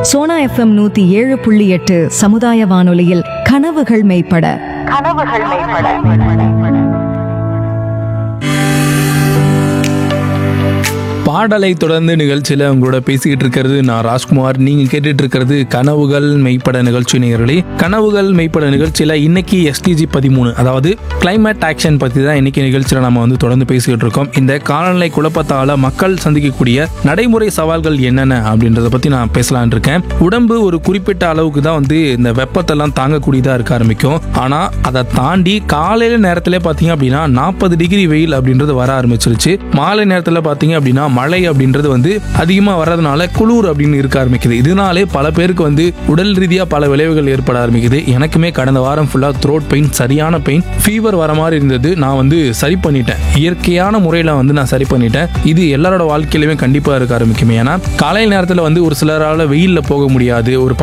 Sona FM நூத்தி ஏழு புள்ளி எட்டு சமுதாய வானொலியில் கனவுகள் மெய்ப்பட கனவுகள் மேம்பட பாடலை தொடர்ந்து நிகழ்ச்சியில் உங்களோட பேசிக்கிட்டு இருக்கிறது நான் ராஜ்குமார் நீங்க கேட்டுட்டு இருக்கிறது கனவுகள் மெய்ப்பட நிகழ்ச்சி நேயர்களே கனவுகள் மெய்ப்பட நிகழ்ச்சியில் இன்னைக்கு எஸ்டிஜி பதிமூணு அதாவது கிளைமேட் ஆக்ஷன் பத்தி தான் இன்னைக்கு நிகழ்ச்சியில் நம்ம வந்து தொடர்ந்து பேசிக்கிட்டு இருக்கோம் இந்த காலநிலை குழப்பத்தால மக்கள் சந்திக்கக்கூடிய நடைமுறை சவால்கள் என்னென்ன அப்படின்றத பத்தி நான் பேசலாம்னு இருக்கேன் உடம்பு ஒரு குறிப்பிட்ட அளவுக்கு தான் வந்து இந்த வெப்பத்தெல்லாம் தாங்கக்கூடியதா இருக்க ஆரம்பிக்கும் ஆனா அதை தாண்டி காலையில நேரத்துல பாத்தீங்க அப்படின்னா நாற்பது டிகிரி வெயில் அப்படின்றது வர ஆரம்பிச்சிருச்சு மாலை நேரத்துல பாத்தீங்க அப்படின்னா மழை அப்படின்றது வந்து அதிகமா வர்றதுனால குளிர் அப்படின்னு இருக்க ஆரம்பிக்குது இதனாலே பல பேருக்கு வந்து உடல் ரீதியா பல விளைவுகள் ஏற்பட ஆரம்பிக்குது எனக்குமே கடந்த வாரம் ஃபுல்லா த்ரோட் பெயின் சரியான பெயின் ஃபீவர் வர மாதிரி இருந்தது நான் வந்து சரி பண்ணிட்டேன் இயற்கையான முறையில் வந்து நான் சரி பண்ணிட்டேன் இது எல்லாரோட வாழ்க்கையிலுமே கண்டிப்பாக இருக்க ஆரம்பிக்கும் ஏன்னா காலை நேரத்தில் வந்து ஒரு சிலரால் வெயிலில் போக முடியாது ஒரு